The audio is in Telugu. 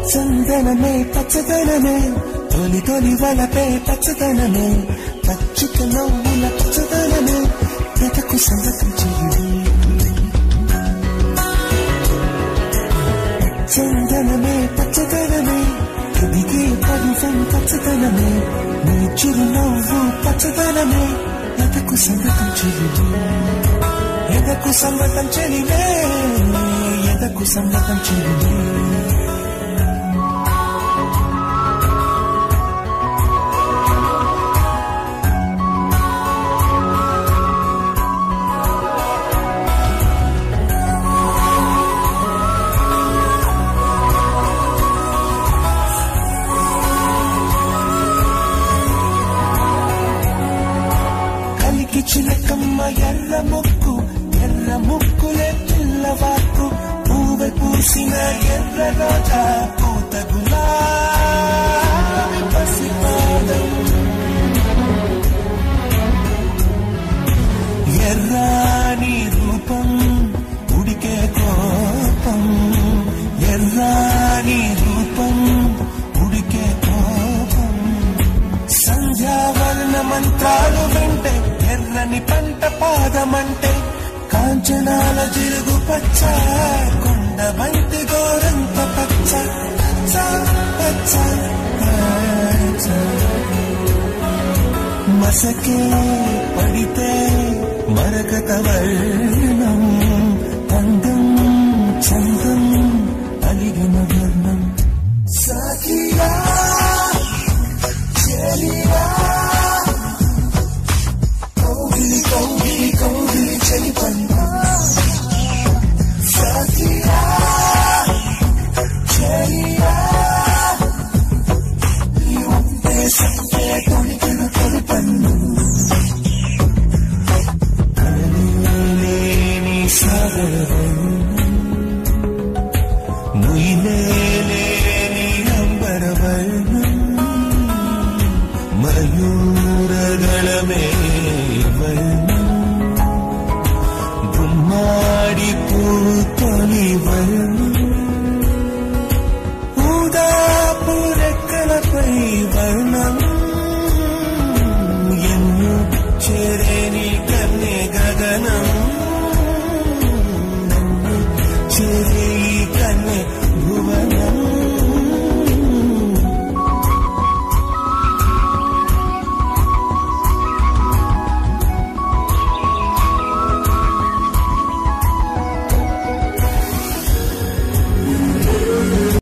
చందనమే పచ్చదనమే తొలి తొలి వలపే పచ్చదనమే పచ్చిక నవ్వుల పచ్చదనమే ఎదకు సంగతం చెయ్యి చందనమే పచ్చదనమే ఎదిగే పరువం పచ్చదనమే నీ చిరునవ్వు పచ్చదనమే ఎదకు సంగతం చెయ్యి ఎదకు సంగతం చెలివే ఎదకు సంగతం చెలివే కలికి చిలకమ్మ ఎర్ర ముక్కు ఎర్ర ముక్కులే పిల్లవాకు పువ్వు పూసిన ఎర్ర రోజా పూత గులాబీ పసిపాదం ఎర్రాని రూపం ఉడికే కోపం ఎర్రాని రూపం ఉడికే కోపం సంధ్యావర్ణ మంత్రాలు వింటే ఎర్రని పంట పాదమంటే కాంచనాల జిరుగు పచ్చ కొండ బంతి గోరంత పచ్చ పచ్చ పచ్చ పచ్చ. మసకే పడితే మరకత వర్ణం అందం చందం అలిగిన వర్ణం సాకియా చెలియా కౌగిలి కౌగిలి కౌగిలి చలి పండు సాకియా చెలియా నీ ఉంటే సంతే తొలికిన తొలి పన్ను కలలేని సాగరం ముయిలేని అంబరవర్ణం మయూరగళమే